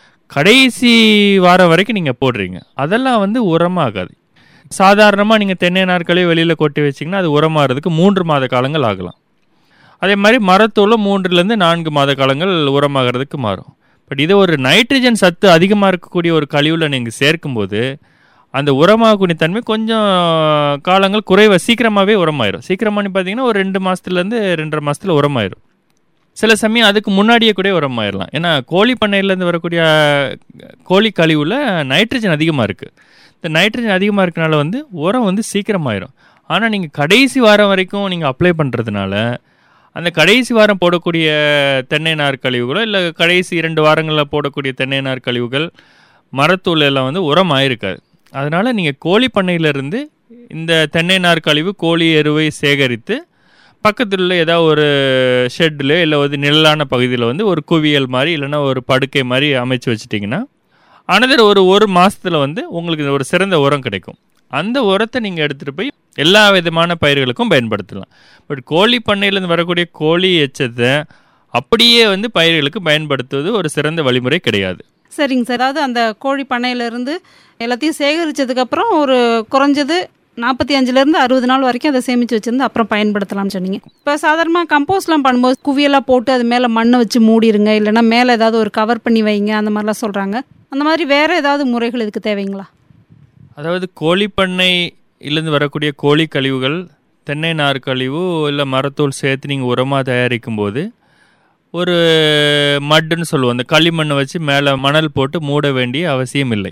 கடைசி வாரம் வரைக்கும் நீங்கள் போடுறீங்க அதெல்லாம் வந்து உரமாகாது சாதாரணமாக நீங்கள் தென்னை நாற்களே வெளியில் கொட்டி வச்சிங்கன்னா அது உரமாகிறதுக்கு மூன்று மாத காலங்கள் ஆகலாம் அதே மாதிரி மரத்தூளும் மூன்றுலேருந்து நான்கு மாத காலங்கள் உரமாகிறதுக்கு மாறும் பட் இது ஒரு நைட்ரஜன் சத்து அதிகமாக இருக்கக்கூடிய ஒரு கழிவில் நீங்கள் சேர்க்கும்போது அந்த உரமாகக்கூடிய தன்மை கொஞ்சம் காலங்கள் குறைவ சீக்கிரமாகவே உரமாயிரும் சீக்கிரமானு பார்த்தீங்கன்னா ஒரு ரெண்டு மாதத்துலேருந்து ரெண்டரை மாதத்தில் உரமாயிரும் சில சமயம் அதுக்கு முன்னாடியே கூட உரமாயிடலாம் ஏன்னா கோழி பண்ணையிலேருந்து வரக்கூடிய கோழி கழிவில் நைட்ரஜன் அதிகமாக இருக்குது இந்த நைட்ரஜன் அதிகமாக இருக்கனால வந்து உரம் வந்து சீக்கிரமாயிரும் ஆனால் நீங்கள் கடைசி வாரம் வரைக்கும் நீங்கள் அப்ளை பண்ணுறதுனால அந்த கடைசி வாரம் போடக்கூடிய தென்னை நார் கழிவுகளோ இல்லை கடைசி இரண்டு வாரங்களில் போடக்கூடிய தென்னை நார் கழிவுகள் மரத்தூள் எல்லாம் வந்து உரம் ஆயிருக்காது அதனால் நீங்கள் கோழி பண்ணையிலேருந்து இந்த தென்னை நார் கழிவு கோழி எருவை சேகரித்து பக்கத்தில் உள்ள ஏதாவது ஒரு ஷெட்டில் இல்லை ஒரு நிழலான பகுதியில் வந்து ஒரு குவியல் மாதிரி இல்லைன்னா ஒரு படுக்கை மாதிரி அமைச்சு வச்சிட்டிங்கன்னா அனதர் ஒரு ஒரு மாதத்தில் வந்து உங்களுக்கு ஒரு சிறந்த உரம் கிடைக்கும் அந்த உரத்தை நீங்கள் எடுத்துகிட்டு போய் எல்லா விதமான பயிர்களுக்கும் பயன்படுத்தலாம் பட் கோழி பண்ணையிலேருந்து வரக்கூடிய கோழி எச்சத்தை அப்படியே வந்து பயிர்களுக்கு பயன்படுத்துவது ஒரு சிறந்த வழிமுறை கிடையாது சரிங்க சார் அதாவது அந்த கோழி பண்ணையிலேருந்து எல்லாத்தையும் சேகரித்ததுக்கப்புறம் ஒரு குறைஞ்சது நாற்பத்தி அஞ்சுலேருந்து அறுபது நாள் வரைக்கும் அதை சேமித்து வச்சுருந்து அப்புறம் பயன்படுத்தலாம்னு சொன்னீங்க இப்போ சாதாரணமாக கம்போஸ்ட்லாம் பண்ணும்போது குவியலாக போட்டு அது மேலே மண்ணை வச்சு மூடிருங்க இல்லைன்னா மேலே ஏதாவது ஒரு கவர் பண்ணி வைங்க அந்த மாதிரிலாம் சொல்கிறாங்க அந்த மாதிரி வேறு ஏதாவது முறைகள் இதுக்கு தேவைங்களா அதாவது கோழி பண்ணையிலேருந்து வரக்கூடிய கோழி கழிவுகள் தென்னை நார் கழிவு இல்லை மரத்தூள் சேர்த்து நீங்கள் உரமாக தயாரிக்கும் போது ஒரு மட்டுன்னு சொல்லுவோம் அந்த களிமண்ணை வச்சு மேலே மணல் போட்டு மூட வேண்டிய அவசியம் இல்லை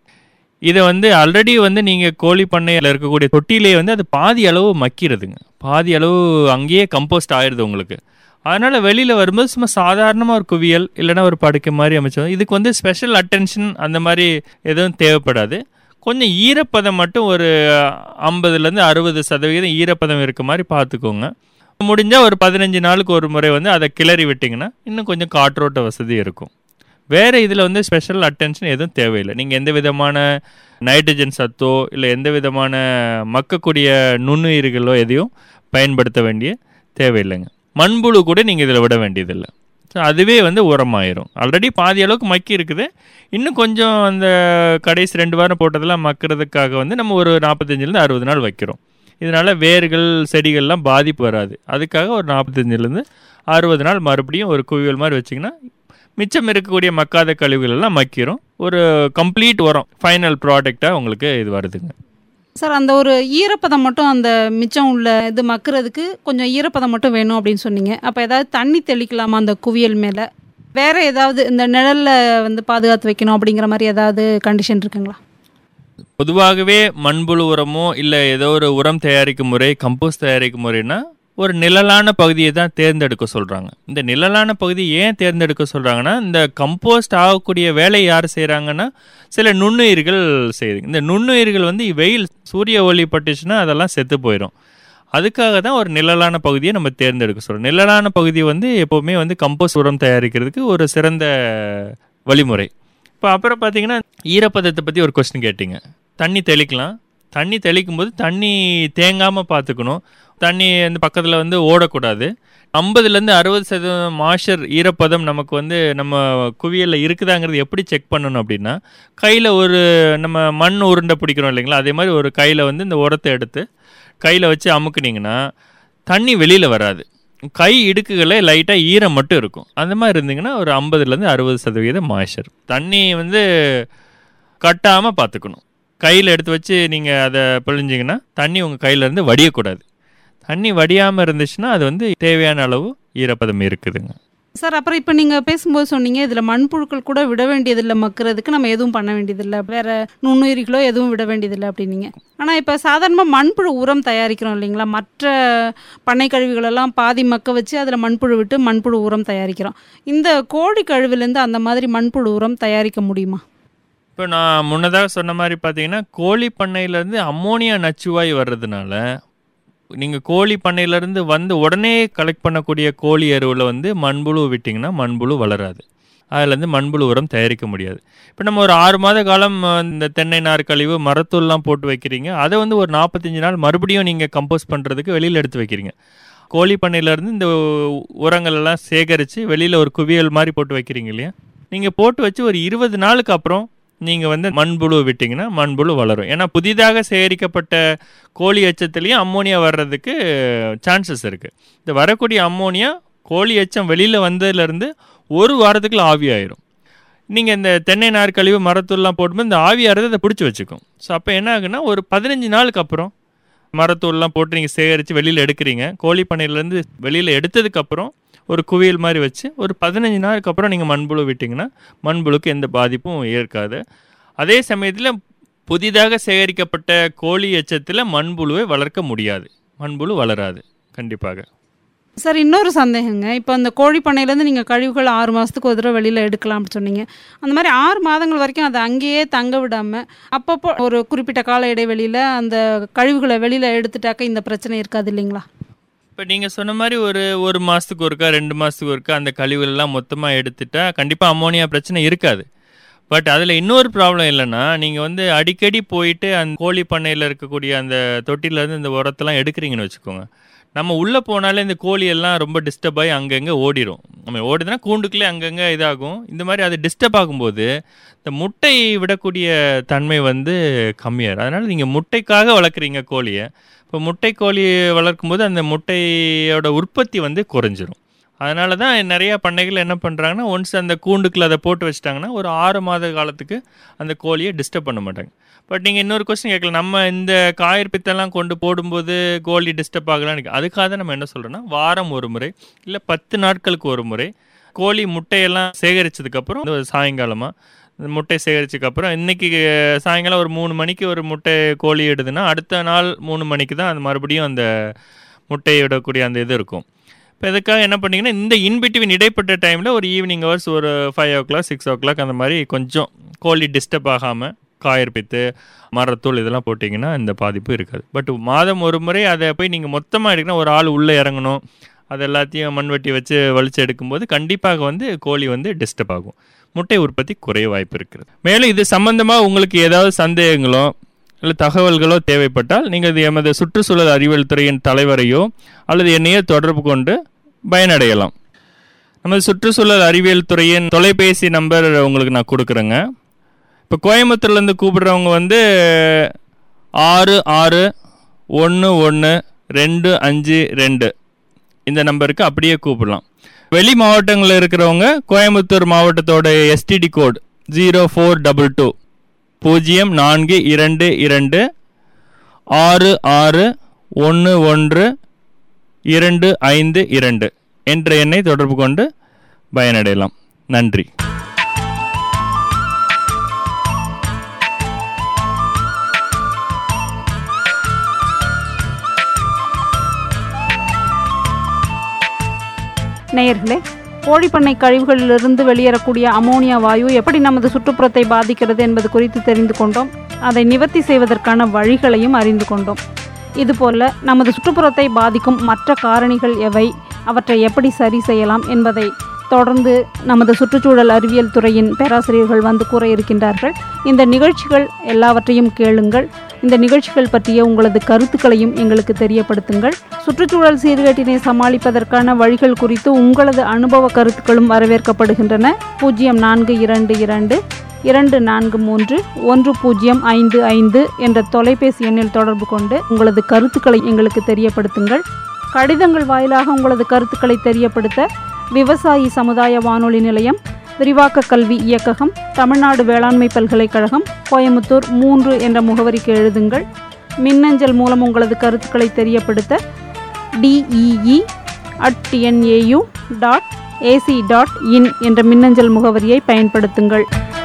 இதை வந்து ஆல்ரெடி வந்து நீங்கள் கோழி பண்ணையில் இருக்கக்கூடிய தொட்டிலே வந்து அது பாதி அளவு மக்கிறதுங்க பாதி அளவு அங்கேயே கம்போஸ்ட் ஆயிடுது உங்களுக்கு அதனால் வெளியில் வரும்போது சும்மா சாதாரணமாக ஒரு குவியல் இல்லைன்னா ஒரு படுக்கை மாதிரி அமைச்சோம் இதுக்கு வந்து ஸ்பெஷல் அட்டென்ஷன் அந்த மாதிரி எதுவும் தேவைப்படாது கொஞ்சம் ஈரப்பதம் மட்டும் ஒரு ஐம்பதுலேருந்து அறுபது சதவிகிதம் ஈரப்பதம் இருக்க மாதிரி பார்த்துக்கோங்க முடிஞ்சால் ஒரு பதினஞ்சு நாளுக்கு ஒரு முறை வந்து அதை கிளறி விட்டிங்கன்னா இன்னும் கொஞ்சம் காற்றோட்ட வசதி இருக்கும் வேறு இதில் வந்து ஸ்பெஷல் அட்டென்ஷன் எதுவும் தேவையில்லை நீங்கள் எந்த விதமான நைட்ரஜன் சத்தோ இல்லை எந்த விதமான மக்கக்கூடிய நுண்ணுயிர்களோ எதையும் பயன்படுத்த வேண்டிய தேவையில்லைங்க மண்புழு கூட நீங்கள் இதில் விட வேண்டியதில்லை ஸோ அதுவே வந்து உரமாயிரும் ஆல்ரெடி பாதி அளவுக்கு மக்கி இருக்குது இன்னும் கொஞ்சம் அந்த கடைசி ரெண்டு வாரம் போட்டதெல்லாம் மக்கிறதுக்காக வந்து நம்ம ஒரு நாற்பத்தஞ்சிலேருந்து அறுபது நாள் வைக்கிறோம் இதனால் வேர்கள் செடிகள்லாம் பாதிப்பு வராது அதுக்காக ஒரு நாற்பத்தஞ்சிலேருந்து அறுபது நாள் மறுபடியும் ஒரு குவியல் மாதிரி வச்சிங்கன்னா மிச்சம் இருக்கக்கூடிய மக்காத கழிவுகள் எல்லாம் மக்கிரும் ஒரு கம்ப்ளீட் உரம் ஃபைனல் ப்ராடக்டாக உங்களுக்கு இது வருதுங்க சார் அந்த ஒரு ஈரப்பதம் மட்டும் அந்த மிச்சம் உள்ள இது மக்கிறதுக்கு கொஞ்சம் ஈரப்பதம் மட்டும் வேணும் அப்படின்னு சொன்னீங்க அப்போ ஏதாவது தண்ணி தெளிக்கலாமா அந்த குவியல் மேலே வேறு ஏதாவது இந்த நிழலில் வந்து பாதுகாத்து வைக்கணும் அப்படிங்கிற மாதிரி ஏதாவது கண்டிஷன் இருக்குங்களா பொதுவாகவே மண்புழு உரமோ இல்லை ஏதோ ஒரு உரம் தயாரிக்கும் முறை கம்போஸ்ட் தயாரிக்கும் முறைனா ஒரு நிழலான பகுதியை தான் தேர்ந்தெடுக்க சொல்கிறாங்க இந்த நிழலான பகுதி ஏன் தேர்ந்தெடுக்க சொல்கிறாங்கன்னா இந்த கம்போஸ்ட் ஆகக்கூடிய வேலை யார் செய்கிறாங்கன்னா சில நுண்ணுயிர்கள் செய்யுது இந்த நுண்ணுயிர்கள் வந்து வெயில் சூரிய ஒளி பட்டுச்சுன்னா அதெல்லாம் செத்து போயிடும் அதுக்காக தான் ஒரு நிழலான பகுதியை நம்ம தேர்ந்தெடுக்க சொல்கிறோம் நிழலான பகுதி வந்து எப்போவுமே வந்து கம்போஸ்ட் உரம் தயாரிக்கிறதுக்கு ஒரு சிறந்த வழிமுறை இப்போ அப்புறம் பார்த்தீங்கன்னா ஈரப்பதத்தை பற்றி ஒரு கொஸ்டின் கேட்டிங்க தண்ணி தெளிக்கலாம் தண்ணி தெளிக்கும் போது தண்ணி தேங்காமல் பார்த்துக்கணும் தண்ணி அந்த பக்கத்தில் வந்து ஓடக்கூடாது ஐம்பதுலேருந்து அறுபது சதவீதம் மாஷர் ஈரப்பதம் நமக்கு வந்து நம்ம குவியலில் இருக்குதாங்கிறது எப்படி செக் பண்ணணும் அப்படின்னா கையில் ஒரு நம்ம மண் உருண்டை பிடிக்கிறோம் இல்லைங்களா அதே மாதிரி ஒரு கையில் வந்து இந்த உரத்தை எடுத்து கையில் வச்சு அமுக்குனீங்கன்னா தண்ணி வெளியில் வராது கை இடுக்குகளே லைட்டாக ஈரம் மட்டும் இருக்கும் அந்த மாதிரி இருந்தீங்கன்னா ஒரு ஐம்பதுலேருந்து அறுபது சதவீதம் மாய்ச்சர் தண்ணி வந்து கட்டாமல் பார்த்துக்கணும் கையில் எடுத்து வச்சு நீங்கள் அதை பிழிஞ்சிங்கன்னா தண்ணி உங்கள் கையிலேருந்து வடியக்கூடாது தண்ணி வடியாமல் இருந்துச்சுன்னா அது வந்து தேவையான அளவு ஈரப்பதம் இருக்குதுங்க சார் அப்புறம் இப்போ நீங்கள் பேசும்போது சொன்னீங்க இதில் மண்புழுக்கள் கூட விட வேண்டியதில்லை மக்கிறதுக்கு நம்ம எதுவும் பண்ண வேண்டியதில்லை வேற நுண்ணுயிரிகளோ எதுவும் விட வேண்டியதில்லை அப்படின்னீங்க ஆனால் இப்போ சாதாரணமாக மண்புழு உரம் தயாரிக்கிறோம் இல்லைங்களா மற்ற பண்ணை கழிவுகளெல்லாம் பாதி மக்க வச்சு அதில் மண்புழு விட்டு மண்புழு உரம் தயாரிக்கிறோம் இந்த கோழி கழிவுலேருந்து அந்த மாதிரி மண்புழு உரம் தயாரிக்க முடியுமா இப்போ நான் முன்னதாக சொன்ன மாதிரி பார்த்தீங்கன்னா கோழி பண்ணையிலேருந்து அம்மோனியா நச்சுவாய் வர்றதுனால நீங்கள் கோழி பண்ணையிலேருந்து வந்து உடனே கலெக்ட் பண்ணக்கூடிய கோழி எருவில் வந்து மண்புழு விட்டிங்கன்னா மண்புழு வளராது அதுலேருந்து மண்புழு உரம் தயாரிக்க முடியாது இப்போ நம்ம ஒரு ஆறு மாத காலம் இந்த தென்னை நார் கழிவு மரத்தூள்லாம் போட்டு வைக்கிறீங்க அதை வந்து ஒரு நாற்பத்தஞ்சு நாள் மறுபடியும் நீங்கள் கம்போஸ் பண்ணுறதுக்கு வெளியில் எடுத்து வைக்கிறீங்க கோழி பண்ணையிலேருந்து இந்த உரங்கள் எல்லாம் சேகரித்து வெளியில் ஒரு குவியல் மாதிரி போட்டு வைக்கிறீங்க இல்லையா நீங்கள் போட்டு வச்சு ஒரு இருபது நாளுக்கு அப்புறம் நீங்கள் வந்து மண்புழு விட்டிங்கன்னா மண்புழு வளரும் ஏன்னா புதிதாக சேகரிக்கப்பட்ட கோழி எச்சத்துலேயும் அம்மோனியா வர்றதுக்கு சான்சஸ் இருக்குது இந்த வரக்கூடிய அம்மோனியா கோழி எச்சம் வெளியில் வந்ததுலேருந்து ஒரு வாரத்துக்குள்ள ஆவியாயிரும் நீங்கள் இந்த தென்னை நார் கழிவு மரத்தூள்லாம் போட்டும்போது இந்த ஆவியாகிறது அதை பிடிச்சி வச்சுக்கும் ஸோ அப்போ என்ன ஆகுன்னா ஒரு பதினஞ்சு நாளுக்கு அப்புறம் மரத்தூள்லாம் போட்டு நீங்கள் சேகரித்து வெளியில் எடுக்கிறீங்க கோழி பண்ணையிலேருந்து வெளியில் எடுத்ததுக்கப்புறம் ஒரு குவியல் மாதிரி வச்சு ஒரு பதினஞ்சு நாளுக்கு அப்புறம் நீங்கள் மண்புழு விட்டிங்கன்னா மண்புழுக்கு எந்த பாதிப்பும் ஏற்காது அதே சமயத்தில் புதிதாக சேகரிக்கப்பட்ட கோழி எச்சத்தில் மண்புழுவை வளர்க்க முடியாது மண்புழு வளராது கண்டிப்பாக சார் இன்னொரு சந்தேகங்க இப்போ அந்த கோழி பண்ணையிலேருந்து நீங்கள் கழிவுகள் ஆறு மாதத்துக்கு ஒரு தடவை வெளியில் எடுக்கலாம் அப்படின்னு சொன்னீங்க அந்த மாதிரி ஆறு மாதங்கள் வரைக்கும் அதை அங்கேயே தங்க விடாமல் அப்பப்போ ஒரு குறிப்பிட்ட கால இடைவெளியில் அந்த கழிவுகளை வெளியில் எடுத்துட்டாக்க இந்த பிரச்சனை இருக்காது இல்லைங்களா இப்போ நீங்கள் சொன்ன மாதிரி ஒரு ஒரு மாதத்துக்கு ஒருக்கா ரெண்டு மாதத்துக்கு ஒருக்கா அந்த கழிவுகள் எல்லாம் மொத்தமாக எடுத்துட்டா கண்டிப்பாக அம்மோனியா பிரச்சனை இருக்காது பட் அதில் இன்னொரு ப்ராப்ளம் இல்லைன்னா நீங்கள் வந்து அடிக்கடி போயிட்டு அந்த கோழி பண்ணையில் இருக்கக்கூடிய அந்த தொட்டிலேருந்து இந்த உரத்தெல்லாம் எடுக்கிறீங்கன்னு வச்சுக்கோங்க நம்ம உள்ளே போனாலே இந்த கோழி எல்லாம் ரொம்ப டிஸ்டர்ப் ஆகி அங்கங்கே ஓடிடும் நம்ம ஓடுதுன்னா கூண்டுக்குள்ளே அங்கங்கே இதாகும் இந்த மாதிரி அது டிஸ்டர்ப் ஆகும்போது இந்த முட்டை விடக்கூடிய தன்மை வந்து கம்மியாயிரும் அதனால் நீங்கள் முட்டைக்காக வளர்க்குறீங்க கோழியை இப்போ முட்டை கோழி வளர்க்கும்போது அந்த முட்டையோட உற்பத்தி வந்து குறைஞ்சிரும் அதனால தான் நிறையா பண்ணைகள் என்ன பண்ணுறாங்கன்னா ஒன்ஸ் அந்த கூண்டுக்குள்ள அதை போட்டு வச்சிட்டாங்கன்னா ஒரு ஆறு மாத காலத்துக்கு அந்த கோழியை டிஸ்டர்ப் பண்ண மாட்டாங்க பட் நீங்கள் இன்னொரு கொஸ்டின் கேட்கலாம் நம்ம இந்த காயர் பித்தெல்லாம் கொண்டு போடும்போது கோழி டிஸ்டர்ப் ஆகலான்னு அதுக்காக தான் நம்ம என்ன சொல்கிறோன்னா வாரம் ஒரு முறை இல்லை பத்து நாட்களுக்கு ஒரு முறை கோழி முட்டையெல்லாம் சேகரித்ததுக்கப்புறம் சாயங்காலமாக இந்த முட்டை சேகரிச்சதுக்கப்புறம் இன்றைக்கி சாயங்காலம் ஒரு மூணு மணிக்கு ஒரு முட்டை கோழி இடுதுன்னா அடுத்த நாள் மூணு மணிக்கு தான் அது மறுபடியும் அந்த முட்டையை விடக்கூடிய அந்த இது இருக்கும் இப்போ இதுக்காக என்ன பண்ணிங்கன்னா இந்த இன்பிட்வீன் இடைப்பட்ட டைமில் ஒரு ஈவினிங் ஹவர்ஸ் ஒரு five o'clock six o'clock அந்த மாதிரி கொஞ்சம் கோழி டிஸ்டர்ப் ஆகாமல் காயர் பித்து மரத்தூள் இதெல்லாம் போட்டிங்கன்னா இந்த பாதிப்பு இருக்காது பட் மாதம் ஒரு முறை அதை போய் நீங்கள் மொத்தமாக எடுக்கணும் ஒரு ஆள் உள்ளே இறங்கணும் அது எல்லாத்தையும் மண்வெட்டி வச்சு வலிச்சு எடுக்கும்போது கண்டிப்பாக வந்து கோழி வந்து டிஸ்டர்ப் ஆகும் முட்டை உற்பத்தி குறைய வாய்ப்பு இருக்கிறது மேலும் இது சம்பந்தமாக உங்களுக்கு ஏதாவது சந்தேகங்களோ இல்லை தகவல்களோ தேவைப்பட்டால் நீங்கள் இது எமது சுற்றுச்சூழல் அறிவியல் துறையின் தலைவரையோ அல்லது என்னையோ தொடர்பு கொண்டு பயனடையலாம் நமது சுற்றுச்சூழல் அறிவியல் துறையின் தொலைபேசி நம்பர் உங்களுக்கு நான் கொடுக்குறேங்க இப்போ கோயம்புத்தூர்லேருந்து கூப்பிடுறவங்க வந்து ஆறு ஆறு ஒன்று ஒன்று ரெண்டு அஞ்சு ரெண்டு இந்த நம்பருக்கு அப்படியே கூப்பிடலாம் வெளி மாவட்டங்களில் இருக்கிறவங்க கோயம்புத்தூர் மாவட்டத்தோட STD code zero four double two பூஜ்ஜியம் நான்கு இரண்டு இரண்டு ஆறு ஆறு ஒன்று ஒன்று இரண்டு ஐந்து இரண்டு என்ற எண்ணை தொடர்பு கொண்டு பயனடையலாம் நன்றி நேயர்களே கோழிப்பண்ணை கழிவுகளிலிருந்து வெளியேறக்கூடிய அமோனியா வாயு எப்படி நமது சுற்றுப்புறத்தை பாதிக்கிறது என்பது குறித்து தெரிந்து கொண்டோம் அதை நிவர்த்தி செய்வதற்கான வழிகளையும் அறிந்து கொண்டோம் இதுபோல நமது சுற்றுப்புறத்தை பாதிக்கும் மற்ற காரணிகள் எவை அவற்றை எப்படி சரி செய்யலாம் என்பதை தொடர்ந்து நமது சுற்றுச்சூழல் அறிவியல் துறையின் பேராசிரியர்கள் வந்து கூற இருக்கின்றார்கள் இந்த நிகழ்ச்சிகள் எல்லாவற்றையும் கேளுங்கள் இந்த நிகழ்ச்சிகள் பற்றிய உங்களது கருத்துக்களையும் எங்களுக்கு தெரியப்படுத்துங்கள் சுற்றுச்சூழல் சீர்கேட்டினை சமாளிப்பதற்கான வழிகள் குறித்து உங்களது அனுபவ கருத்துக்களும் வரவேற்கப்படுகின்றன பூஜ்ஜியம் நான்கு இரண்டு இரண்டு இரண்டு நான்கு மூன்று ஒன்று பூஜ்ஜியம் ஐந்து ஐந்து என்ற தொலைபேசி எண்ணில் தொடர்பு கொண்டு உங்களது கருத்துக்களை எங்களுக்கு தெரியப்படுத்துங்கள் கடிதங்கள் வாயிலாக உங்களது கருத்துக்களை தெரியப்படுத்த விவசாயி சமுதாய வானொலி நிலையம் விரிவாக்க கல்வி இயக்ககம் தமிழ்நாடு வேளாண்மை பல்கலைக்கழகம் கோயமுத்தூர் மூன்று என்ற முகவரிக்கு எழுதுங்கள் மின்னஞ்சல் மூலம் உங்களது கருத்துக்களை தெரியப்படுத்த DEE at TNAU dot AC dot in என்ற மின்னஞ்சல் முகவரியை பயன்படுத்துங்கள்